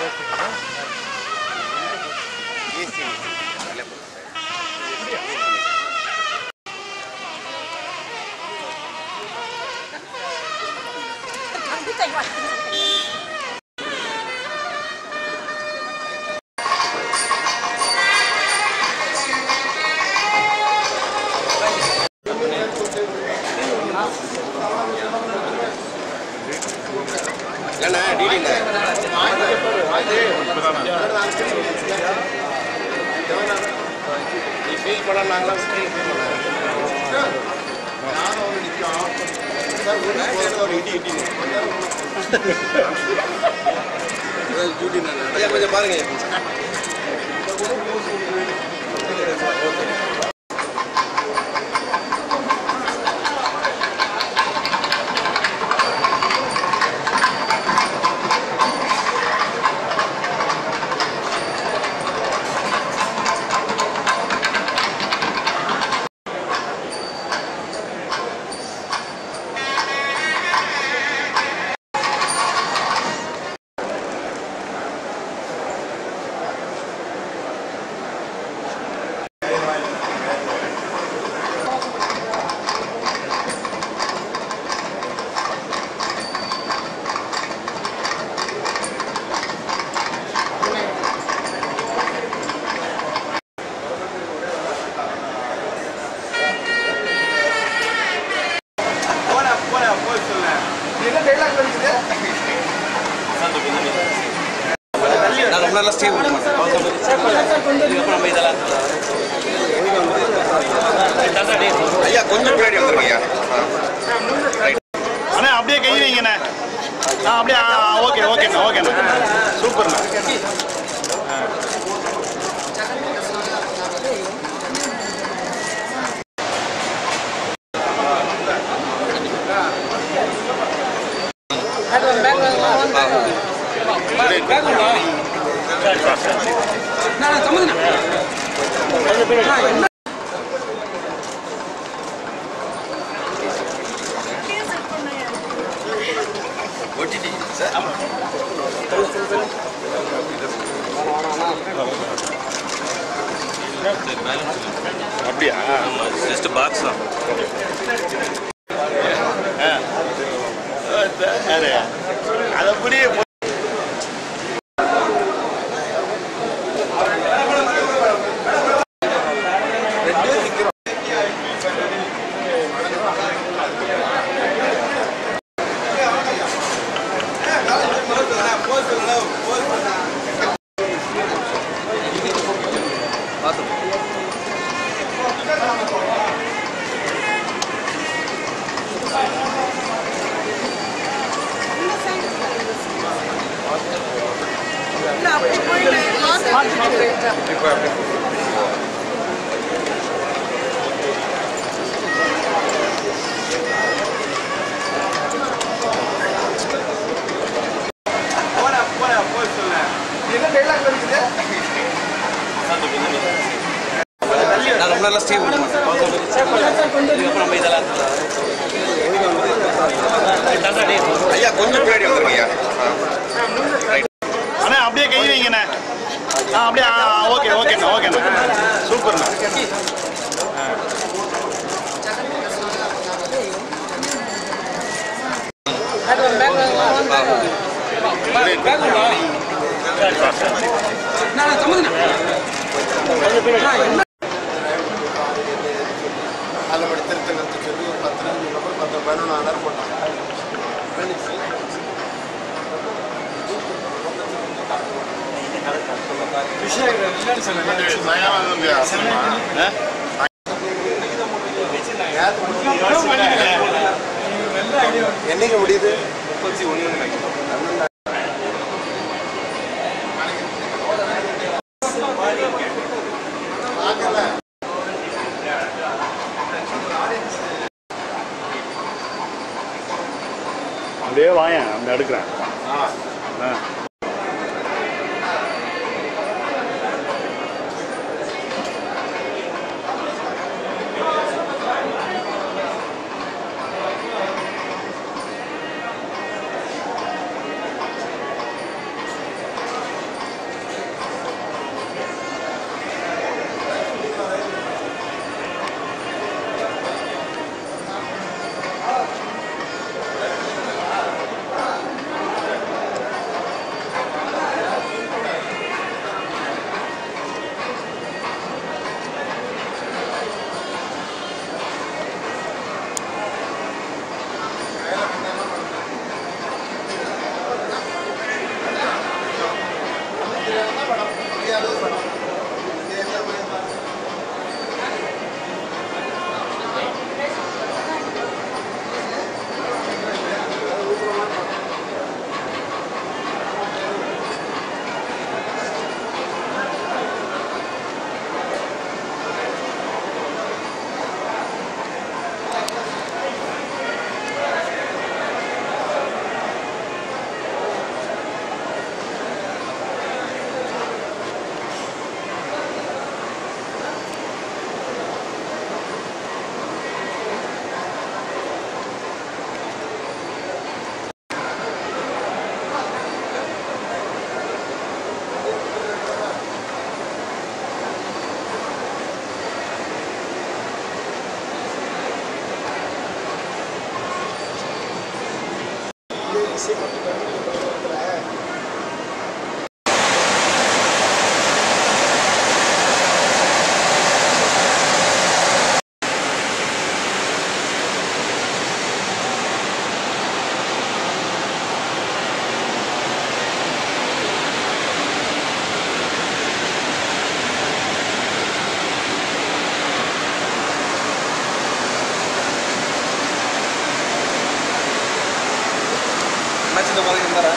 இல்லைண்ணா டிடிண்ணே நீ ஃபீல் பண்ண நாங்களாம் ஃபீல் ஐயா கொஞ்சம் பாருங்க நான் ரொம்ப நாளாக ஸ்டே பண்ண மாட்டேன் இதுக்கப்புறம் நம்ம இதெல்லாம் ஐயா கொஞ்சம் பின்னாடி வந்துருங்க ஐயா அண்ணா அப்படியே கை வைங்கண்ணே ஆ அப்படியே ஓகே ஓகேண்ணா ஓகேண்ணா சூப்பர்ண்ணா அப்படியா ஜஸ்ட் பாக்ஸ் தான் அது அது அப்படியே போ- நான் ரொம்ப நாளாக ஸ்டே பண்ண மாட்டேன் இதுக்கப்புறம் நம்ம இதெல்லாம் ஐயா கொஞ்சம் பின்னாடி வந்துருங்க ஐயா அண்ணா அப்படியே கை வைங்கண்ணே ஆ அப்படியே ஓகே ஓகேண்ணா ஓகேண்ணா சூப்பர்ண்ணா நல்லபடி திருத்தங்கத்தை சொல்லி ஒரு பத்து நாள் அப்புறம் பத்து பதினொன்று ஆனார் போட்டாங்க என்னைக்கு முடியுது அப்படியே வாயேன் அந்த எடுக்கிறேன் ஆ அண்ணாச்சி இந்த மாதிரி இருந்தாரா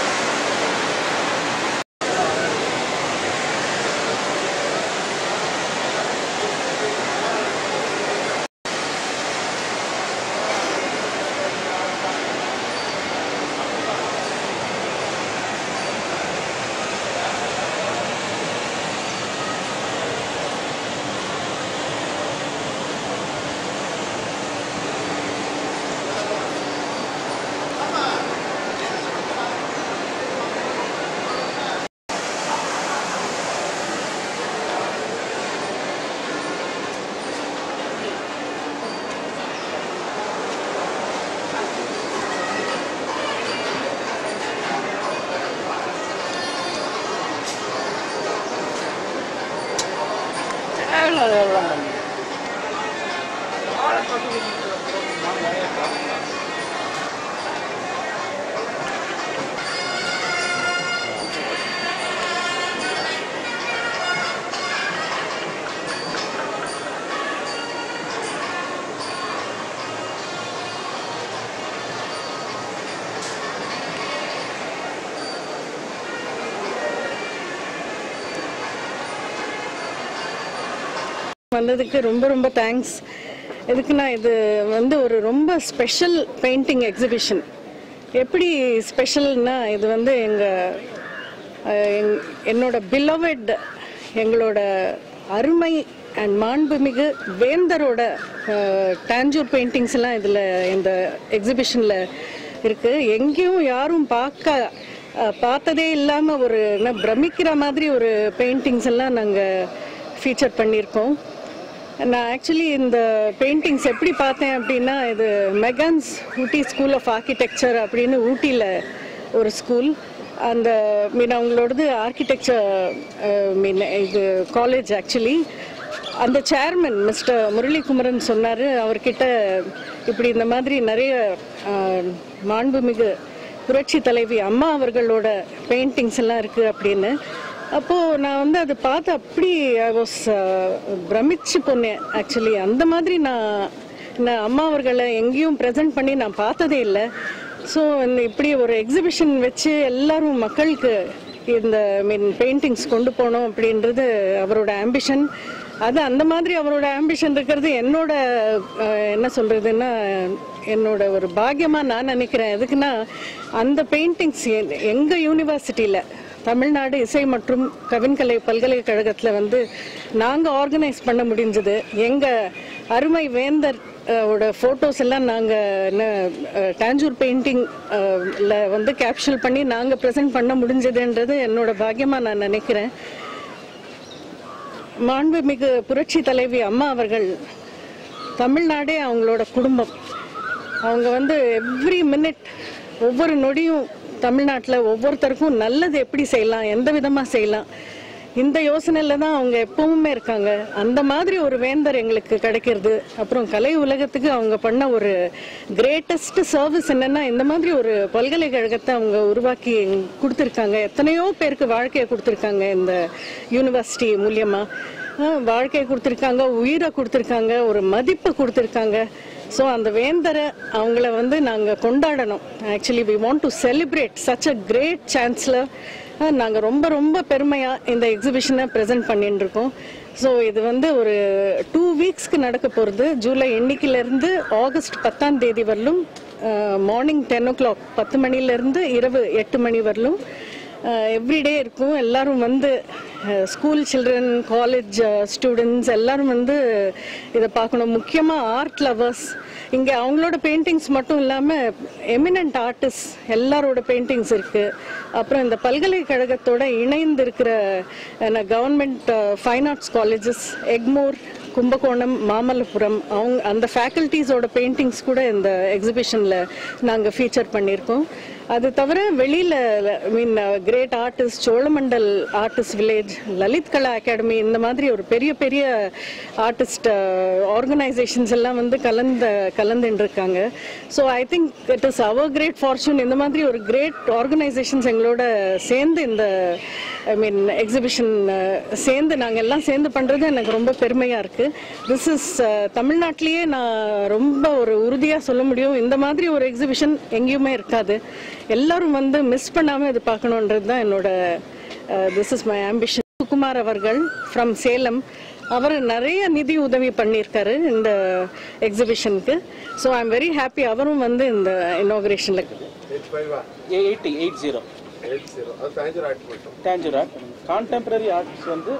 வந்ததுக்கு ரொம்ப ரொம்ப தேங்க்ஸ் எதுக்குன்னா இது வந்து ஒரு ரொம்ப ஸ்பெஷல் பெயிண்டிங் எக்ஸிபிஷன் எப்படி ஸ்பெஷல்னா இது வந்து எங்கள் என்னோட பிலவட் எங்களோட அருமை அண்ட் மாண்புமிகு வேந்தரோட டாஞ்சூர் பெயிண்டிங்ஸ் எல்லாம் இதில் இந்த எக்ஸிபிஷனில் இருக்குது எங்கேயும் யாரும் பார்க்க அஹ், பார்த்ததே இல்லாமல் ஒரு என்ன பிரமிக்கிற மாதிரி ஒரு பெயிண்டிங்ஸ் எல்லாம் நாங்கள் ஃபீச்சர் பண்ணியிருக்கோம் நான் ஆக்சுவலி இந்த பெயிண்டிங்ஸ் எப்படி பார்த்தேன் அப்படின்னா இது மெகான்ஸ் ஊட்டி ஸ்கூல் ஆஃப் ஆர்கிடெக்சர் அப்படின்னு ஊட்டியில் ஒரு ஸ்கூல் அந்த மீன் அவங்களோடது ஆர்கிடெக்சர் மீன் இது காலேஜ் ஆக்சுவலி அந்த சேர்மன் மிஸ்டர் முரளிகுமரன் சொன்னார் அவர்கிட்ட இப்படி இந்த மாதிரி நிறைய அஹ், மாண்புமிகு புரட்சி தலைவி அம்மா அவர்களோட பெயிண்டிங்ஸ் எல்லாம் இருக்குது அப்படின்னு அப்போது நான் வந்து அதை பார்த்து அப்படி ஐ வாஸ் பிரமிச்சு போனேன் ஆக்சுவலி அந்த மாதிரி நான் நான் அம்மா அவர்களை எங்கேயும் ப்ரெசென்ட் பண்ணி நான் பார்த்ததே இல்லை ஸோ இப்படி ஒரு எக்ஸிபிஷன் வச்சு எல்லாரும் மக்களுக்கு இந்த மீன் பெயிண்டிங்ஸ் கொண்டு போகணும் அப்படின்றது அவரோட ஆம்பிஷன் அது அந்த மாதிரி அவரோட ஆம்பிஷன் இருக்கிறது என்னோட அஹ், என்ன சொல்றதுன்னா என்னோட ஒரு பாக்கியமா நான் நினைக்கிறேன் எதுக்குன்னா அந்த பெயிண்டிங்ஸ் எங்க யூனிவர்சிட்டியில தமிழ்நாடு இசை மற்றும் கவின்கலை பல்கலைக்கழகத்தில் வந்து நாங்கள் ஆர்கனைஸ் பண்ண முடிஞ்சது எங்கள் அருமை வேந்தர் அஹ், ஓட ஃபோட்டோஸ் எல்லாம் நாங்கள் டாஞ்சூர் பெயிண்டிங் வந்து கேப்சல் பண்ணி நாங்கள் ப்ரெசென்ட் பண்ண முடிஞ்சதுன்றது என்னோட பாக்கியமாக நான் நினைக்கிறேன் மாண்புமிகு புரட்சி தலைவி அம்மா அவர்கள் தமிழ்நாடே அவங்களோட குடும்பம் அவங்க வந்து எவ்ரி மினிட் ஒவ்வொரு நொடியும் தமிழ்நாட்டில் ஒவ்வொருத்தருக்கும் நல்லது எப்படி செய்யலாம் எந்த விதமாக செய்யலாம் இந்த யோசனையில தான் அவங்க எப்பவுமே இருக்காங்க அந்த மாதிரி ஒரு வேந்தர் எங்களுக்கு கிடைக்கிறது அப்புறம் கலை உலகத்துக்கு அவங்க பண்ண ஒரு கிரேட்டஸ்ட் சர்வீஸ் என்னன்னா இந்த மாதிரி ஒரு பல்கலைக்கழகத்தை அவங்க உருவாக்கி கொடுத்துருக்காங்க எத்தனையோ பேருக்கு வாழ்க்கையை கொடுத்துருக்காங்க இந்த யூனிவர்சிட்டி மூலியமா அஹ், வாழ்க்கையை கொடுத்துருக்காங்க உயிரை கொடுத்துருக்காங்க ஒரு மதிப்பை கொடுத்துருக்காங்க ஸோ அந்த வேந்தரை அவங்கள வந்து நாங்கள் கொண்டாடணும் actually we want to celebrate such a great chancellor நாங்கள் ரொம்ப ரொம்ப பெருமையாக இந்த எக்ஸிபிஷனை ப்ரெசென்ட் பண்ணிட்டு இருக்கோம் ஸோ இது வந்து ஒரு டூ வீக்ஸ்க்கு நடக்க போகிறது ஜூலை எண்ணிக்கையிலேருந்து ஆகஸ்ட் பத்தாம் தேதி வரலும் மார்னிங் டென் ஓ கிளாக் பத்து மணிலேருந்து இரவு எட்டு மணி வரலும் எவ்ரிடே இருக்கும் எல்லாரும் வந்து ஸ்கூல் சில்ட்ரன் காலேஜ் ஸ்டூடெண்ட்ஸ் எல்லாரும் வந்து இதை பார்க்கணும் முக்கியமாக ஆர்ட் லவர்ஸ் இங்கே அவங்களோட பெயிண்டிங்ஸ் மட்டும் இல்லாமல் எமினன்ட் ஆர்டிஸ்ட் எல்லாரோட பெயிண்டிங்ஸ் இருக்குது அப்புறம் இந்த பல்கலைக்கழகத்தோட இணைந்து இருக்கிற government fine arts colleges Egmore Kumbakonam Mamallapuram அவங்க அந்த ஃபேக்கல்ட்டிஸோட பெயிண்டிங்ஸ் கூட இந்த எக்ஸிபிஷனில் நாங்கள் ஃபீச்சர் பண்ணியிருக்கோம் அது தவிர வெளியில் mean great artist Cholamandal artist village Lalit Kala Akademi இந்த மாதிரி ஒரு பெரிய பெரிய ஆர்டிஸ்ட் ஆர்கனைசேஷன்ஸ் எல்லாம் வந்து கலந்த கலந்துட்டு இருக்காங்க so I think it is our great fortune இந்த மாதிரி ஒரு கிரேட் ஆர்கனைசேஷன்ஸ் எங்களோட சேர்ந்து இந்த ஐ மீன் எக்ஸிபிஷன் சேர்ந்து நாங்கள் எல்லாம் சேர்ந்து பண்ணுறது எனக்கு ரொம்ப பெருமையாக இருக்குது திஸ் இஸ் தமிழ்நாட்டிலேயே நான் ரொம்ப ஒரு உறுதியாக சொல்ல முடியும் இந்த மாதிரி ஒரு எக்ஸிபிஷன் எங்கேயுமே இருக்காது எல்லாரும் வந்து மிஸ் பண்ணாமல் இது பார்க்கணுன்றது தான் என்னோட this is my ambition Sukumar அவர்கள் ஃப்ரம் சேலம் அவர் நிறைய நிதி உதவி பண்ணியிருக்காரு இந்த எக்ஸிபிஷனுக்கு so I am very happy அவரும் வந்து இந்த இனாகிரேஷனில் எயிட் ஃபைவா eighty eight zero eight zero அது ஃபேஞ்சர் ஆர்ட் மட்டும் டேஞ்சூர் ஆர்ட் கான்டெம்பரரி ஆர்ட்ஸ் வந்து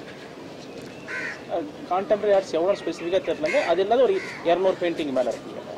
கான்டெம்பரரி ஆர்ட்ஸ் எவ்வளோ ஸ்பெசிஃபிக்காக தெரியலங்க அது இல்லாத ஒரு இரநூறு பெயிண்டிங் மேலே இருக்குங்க